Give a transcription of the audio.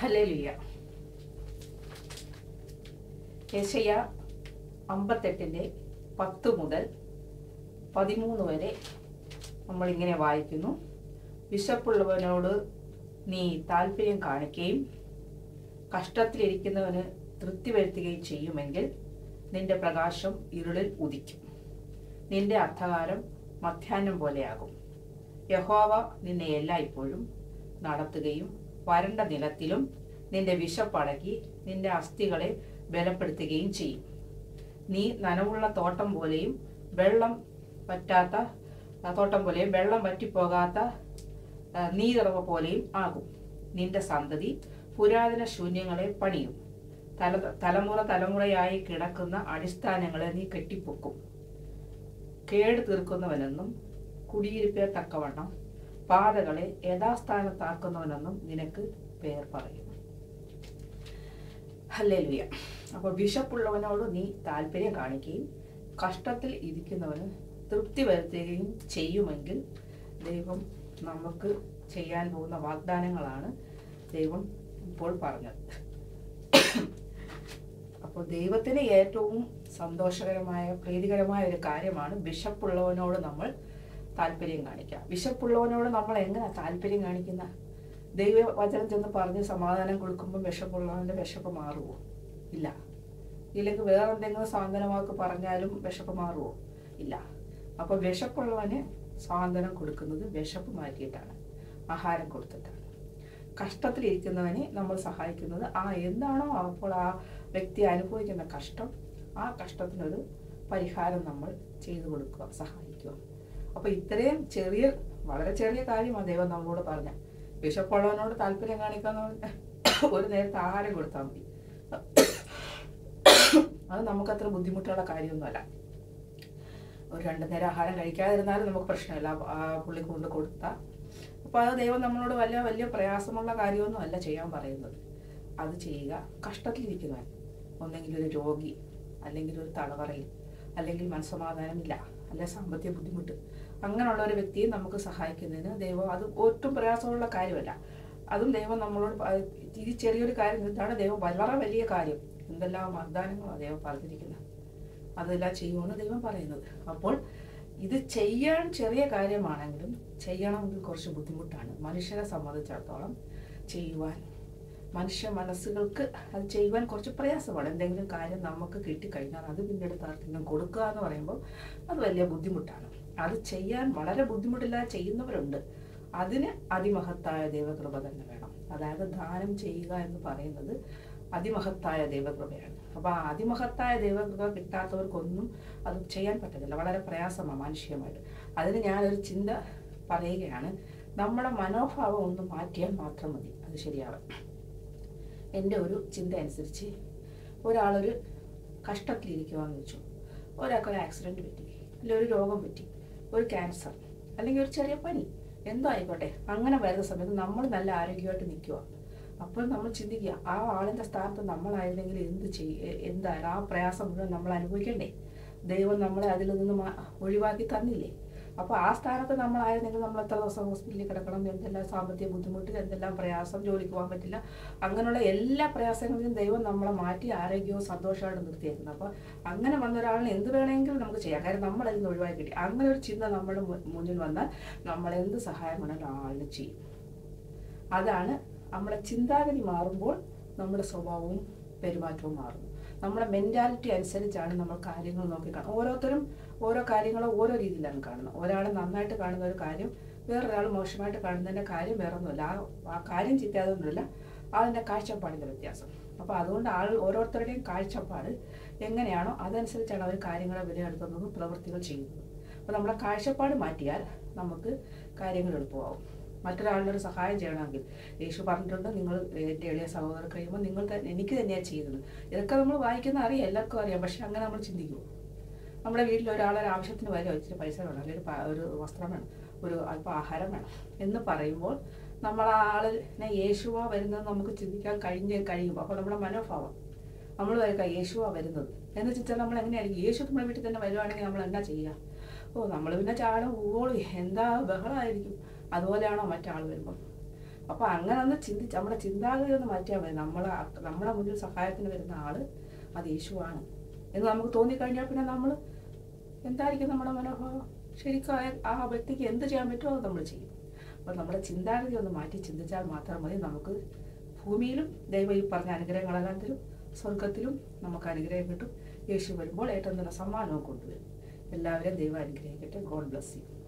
hallelujah യേശയ്യ അമ്പത്തെട്ടിൻ്റെ പത്ത് മുതൽ പതിമൂന്ന് വരെ നമ്മളിങ്ങനെ വായിക്കുന്നു വിശപ്പുള്ളവനോട് നീ താല്പര്യം കാണിക്കുകയും കഷ്ടത്തിലിരിക്കുന്നവന് തൃപ്തി വരുത്തുകയും ചെയ്യുമെങ്കിൽ നിന്റെ പ്രകാശം ഇരുളിൽ ഉദിക്കും നിന്റെ അന്ധകാരം മധ്യാഹ്നം പോലെയാകും യഹോവ നിന്നെ എല്ലായ്പ്പോഴും നടത്തുകയും വരണ്ട നിലത്തിലും നിന്റെ വിശപ്പടക്കി നിന്റെ അസ്ഥികളെ ബലപ്പെടുത്തുകയും ചെയ്യും നീ നനവുള്ള തോട്ടം പോലെയും വെള്ളം പറ്റാത്ത ആ, തോട്ടം പോലെയും വെള്ളം വറ്റിപ്പോകാത്ത ആ, നീതിറവ പോലെയും ആകും നിന്റെ സന്തതി പുരാതന ശൂന്യങ്ങളെ പണിയും തല തലമുറ തലമുറയായി കിടക്കുന്ന അടിസ്ഥാനങ്ങളെ നീ കെട്ടിപ്പൊക്കും കേട് തീർക്കുന്നവനെന്നും കുടിയിരിപ്പിന് തക്കവണ്ണം പാതകളെ യഥാസ്ഥാനത്താക്കുന്നവനെന്നും നിനക്ക് പേർ പറയും ഹല്ലേലൂയ അപ്പോൾ വിശപ്പുള്ളവനോട് നീ താല്പര്യം കാണിക്കുകയും കഷ്ടത്തിൽ ഇരിക്കുന്നവന് തൃപ്തി വരുത്തുകയും ചെയ്യുമെങ്കിൽ ദൈവം നമുക്ക് ചെയ്യാൻ പോകുന്ന വാഗ്ദാനങ്ങളാണ് ദൈവം ഇപ്പോൾ പറഞ്ഞത് അപ്പോൾ ദൈവത്തിന് ഏറ്റവും സന്തോഷകരമായ പ്രീതികരമായ ഒരു കാര്യമാണ് വിശപ്പുള്ളവനോട് നമ്മൾ താല്പര്യം കാണിക്കുക വിശപ്പുള്ളവനോട് നമ്മൾ എങ്ങനെ താല്പര്യം കാണിക്കുന്ന ദൈവ വചനം ചെന്ന് പറഞ്ഞ് സമാധാനം കൊടുക്കുമ്പോൾ വിശപ്പുള്ളവൻ്റെ വിശപ്പ് മാറുമോ ഇല്ല ഇല്ലെങ്കിൽ വേറെ എന്തെങ്കിലും സാന്ത്വനവാക്ക് പറഞ്ഞാലും വിശപ്പ് മാറുമോ ഇല്ല അപ്പോൾ വിശപ്പുള്ളവന് സാന്ത്വനം കൊടുക്കുന്നത് വിശപ്പ് മാറ്റിയിട്ടാണ് ആഹാരം കൊടുത്തിട്ടാണ് കഷ്ടത്തിലിരിക്കുന്നവനെ നമ്മൾ സഹായിക്കുന്നത് ആ എന്താണോ അപ്പോൾ ആ വ്യക്തി അനുഭവിക്കുന്ന കഷ്ടം ആ കഷ്ടത്തിനൊരു പരിഹാരം നമ്മൾ ചെയ്തു കൊടുക്കുക സഹായിക്കുക അപ്പോൾ ഇത്രയും ചെറിയ വളരെ ചെറിയ കാര്യമാണ് ദൈവം നമ്മളോട് പറഞ്ഞ വിശപ്പുള്ളവനോട് താല്പര്യം കാണിക്കാന്ന് പറഞ്ഞ ഒരു നേരത്തെ ആഹാരം കൊടുത്താൽ മതി അത് നമുക്കത്ര ബുദ്ധിമുട്ടുള്ള കാര്യമൊന്നുമല്ല ഒരു രണ്ടു നേരം ആഹാരം കഴിക്കാതിരുന്നാലും നമുക്ക് പ്രശ്നമില്ല ആ പുള്ളി കൊണ്ട് കൊടുത്താൽ അപ്പോൾ അത് ദൈവം നമ്മളോട് വലിയ വലിയ പ്രയാസമുള്ള കാര്യമൊന്നും അല്ല ചെയ്യാൻ പറയുന്നത് അത് ചെയ്യുക കഷ്ടത്തിലിരിക്കുന്നവൻ ഒന്നെങ്കിൽ ഒരു രോഗി അല്ലെങ്കിൽ ഒരു തളവറയിൽ അല്ലെങ്കിൽ മനസ്സമാധാനമില്ല അല്ലെ സാമ്പത്തിക ബുദ്ധിമുട്ട് അങ്ങനെയുള്ള ഒരു വ്യക്തിയെ നമുക്ക് സഹായിക്കുന്നതിന് ദൈവം അത് ഒട്ടും പ്രയാസമുള്ള കാര്യമല്ല അതും ദൈവം നമ്മളോട് പ- ഇത് ചെറിയൊരു കാര്യം ഇതാണ് ദൈവം വളരെ വലിയ കാര്യം എന്തെല്ലാം വാഗ്ദാനങ്ങളാണ് ദൈവം പറഞ്ഞിരിക്കുന്നത് അതെല്ലാം ചെയ്യുമെന്ന് ദൈവം പറയുന്നത് അപ്പോൾ ഇത് ചെയ്യാൻ ചെറിയ കാര്യമാണെങ്കിലും ചെയ്യണമെങ്കിൽ കുറച്ച് ബുദ്ധിമുട്ടാണ് മനുഷ്യരെ സംബന്ധിച്ചിടത്തോളം ചെയ്യുവാൻ മനുഷ്യ മനസ്സുകൾക്ക് അത് ചെയ്യുവാൻ കുറച്ച് പ്രയാസമാണ് എന്തെങ്കിലും കാര്യം നമുക്ക് കിട്ടിക്കഴിഞ്ഞാൽ അത് പിന്നീട് ആർക്കെങ്കിലും കൊടുക്കുക എന്ന് പറയുമ്പോൾ അത് വലിയ ബുദ്ധിമുട്ടാണ് അത് ചെയ്യാൻ വളരെ ബുദ്ധിമുട്ടില്ലാതെ ചെയ്യുന്നവരുണ്ട് അതിന് അതിമഹത്തായ ദൈവകൃപ തന്നെ വേണം അതായത് ദാനം ചെയ്യുക എന്ന് പറയുന്നത് അതിമഹത്തായ ദൈവകൃപയാണ് അപ്പോൾ ആ അതിമഹത്തായ ദൈവകൃപ കിട്ടാത്തവർക്കൊന്നും അത് ചെയ്യാൻ പറ്റത്തില്ല വളരെ പ്രയാസമാണ് മാനുഷികമായിട്ട് അതിന് ഞാനൊരു ചിന്ത പറയുകയാണ് നമ്മുടെ മനോഭാവം ഒന്ന് മാറ്റിയാൽ മാത്രം മതി അത് ശരിയാവും എൻ്റെ ഒരു ചിന്ത അനുസരിച്ച് ഒരാളൊരു കഷ്ടത്തിലിരിക്കുവാന്ന് വെച്ചു ഒരാൾക്ക് ഒരു ആക്സിഡൻറ്റ് പറ്റി അല്ലെങ്കിൽ ഒരു രോഗം പറ്റി ഒരു ക്യാൻസർ അല്ലെങ്കിൽ ഒരു ചെറിയ പനി എന്തോ ആയിക്കോട്ടെ അങ്ങനെ വരുന്ന സമയത്ത് നമ്മൾ നല്ല ആരോഗ്യമായിട്ട് നിൽക്കുക അപ്പോൾ നമ്മൾ ചിന്തിക്കുക ആ ആളിൻ്റെ സ്ഥാനത്ത് നമ്മളായിരുന്നെങ്കിൽ എന്ത് ചെയ്യും എന്തായാലും ആ പ്രയാസം മുഴുവൻ നമ്മൾ അനുഭവിക്കണ്ടേ ദൈവം നമ്മളെ അതിൽ നിന്ന് മാ- ഒഴിവാക്കി തന്നില്ലേ അപ്പോൾ ആ സ്ഥാനത്ത് നമ്മളായിരുന്നെങ്കിൽ നമ്മൾ എത്ര ദിവസം ഹോസ്പിറ്റലിൽ കിടക്കണം എന്തെല്ലാം സാമ്പത്തിക ബുദ്ധിമുട്ട് എന്തെല്ലാം പ്രയാസം ജോലിക്ക് പോകാൻ പറ്റില്ല അങ്ങനെയുള്ള എല്ലാ പ്രയാസങ്ങളിലും ദൈവം നമ്മളെ മാറ്റി ആരോഗ്യവും സന്തോഷമായിട്ട് നിർത്തിയേക്കുന്നത് അപ്പോൾ അങ്ങനെ വന്ന ഒരാളിന് എന്ത് വേണമെങ്കിലും നമുക്ക് ചെയ്യാം കാര്യം നമ്മൾ അതിൽ നിന്ന് ഒഴിവാക്കി കിട്ടി അങ്ങനെ ഒരു ചിന്ത നമ്മുടെ മു- മുന്നിൽ വന്നാൽ നമ്മൾ എന്ത് സഹായം വേണമെങ്കിലും ആ ആളിന് ചെയ്യും അതാണ് നമ്മുടെ ചിന്താഗതി മാറുമ്പോൾ നമ്മുടെ സ്വഭാവവും പെരുമാറ്റവും മാറുന്നു നമ്മുടെ മെൻറ്റാലിറ്റി അനുസരിച്ചാണ് നമ്മൾ കാര്യങ്ങൾ നോക്കി കാണുന്നത് ഓരോരുത്തരും ഓരോ കാര്യങ്ങളും ഓരോ രീതിയിലാണ് കാണുന്നത് ഒരാൾ നന്നായിട്ട് കാണുന്ന ഒരു കാര്യം വേറൊരാൾ മോശമായിട്ട് കാണുന്നതിൻ്റെ കാര്യം വേറൊന്നുമില്ല ആ ആ കാര്യം ചിത്താതൊന്നുമില്ല അതിൻ്റെ കാഴ്ചപ്പാടിൻ്റെ വ്യത്യാസം അപ്പോൾ അതുകൊണ്ട് ആൾ ഓരോരുത്തരുടെയും കാഴ്ചപ്പാട് എങ്ങനെയാണോ അതനുസരിച്ചാണ് അവർ കാര്യങ്ങളെ വിലയിരുത്തുന്നതും പ്രവൃത്തികൾ ചെയ്യുന്നതും അപ്പോൾ നമ്മുടെ കാഴ്ചപ്പാട് മാറ്റിയാൽ നമുക്ക് കാര്യങ്ങൾ എളുപ്പമാവും മറ്റൊരാളുടെ ഒരു സഹായം ചെയ്യണമെങ്കിൽ യേശു പറഞ്ഞിട്ടുണ്ട് നിങ്ങൾ എൻ്റെ എളിയ സഹോദരൻ കഴിയുമ്പോൾ നിങ്ങൾ തന്നെ എനിക്ക് തന്നെയാണ് ചെയ്യുന്നത് ഇതൊക്കെ നമ്മൾ വായിക്കുന്ന അറിയാം എല്ലാവർക്കും അറിയാം പക്ഷെ അങ്ങനെ നമ്മൾ ചിന്തിക്കുമോ നമ്മുടെ വീട്ടിൽ ഒരാളൊരു ആവശ്യത്തിന് വരും ഇച്ചിരി പൈസ വേണം അല്ലെങ്കിൽ ഒരു പ- ഒരു വസ്ത്രം വേണം ഒരു അല്പം ആഹാരം വേണം എന്ന് പറയുമ്പോൾ നമ്മൾ ആ ആളിനെ യേശുവാ വരുന്നത് നമുക്ക് ചിന്തിക്കാൻ കഴിഞ്ഞ് കഴിയുമ്പോൾ അപ്പോൾ നമ്മുടെ മനോഭാവം നമ്മൾ വരക്കാം യേശുവാ വരുന്നത് എന്ന് ചിന്തിച്ചാൽ നമ്മൾ എങ്ങനെയായിരിക്കും യേശു നമ്മുടെ വീട്ടിൽ തന്നെ വരുവാണെങ്കിൽ നമ്മൾ എന്നാ ചെയ്യുക ഓ നമ്മൾ പിന്നെ ചാടും ഊളി എന്താ ബഹളമായിരിക്കും അതുപോലെയാണോ മറ്റാൾ വരുമ്പോൾ അപ്പോൾ അങ്ങനെ ഒന്ന് ചിന്തിച്ച് നമ്മുടെ ചിന്താഗതി ഒന്ന് മാറ്റിയാൽ മതി നമ്മളെ നമ്മുടെ മുന്നിൽ സഹായത്തിന് വരുന്ന ആള് അത് യേശുവാണ് എന്ന് നമുക്ക് തോന്നിക്കഴിഞ്ഞാൽ പിന്നെ നമ്മൾ എന്തായിരിക്കും നമ്മുടെ മനോഭാവം ശരിക്കും ആ- ആ വ്യക്തിക്ക് എന്ത് ചെയ്യാൻ പറ്റുമോ അത് നമ്മൾ ചെയ്യും അപ്പോൾ നമ്മുടെ ചിന്താഗതി ഒന്ന് മാറ്റി ചിന്തിച്ചാൽ മാത്രം മതി നമുക്ക് ഭൂമിയിലും ദൈവം ഈ പറഞ്ഞ അനുഗ്രഹങ്ങളെല്ലാം തരും സ്വർഗത്തിലും നമുക്ക് അനുഗ്രഹം കിട്ടും യേശു വരുമ്പോൾ ഏറ്റവും നല്ല സമ്മാനവും കൊണ്ടുവരും എല്ലാവരെയും ദൈവം അനുഗ്രഹിക്കട്ടെ ഗോഡ് ബ്ലസ് യു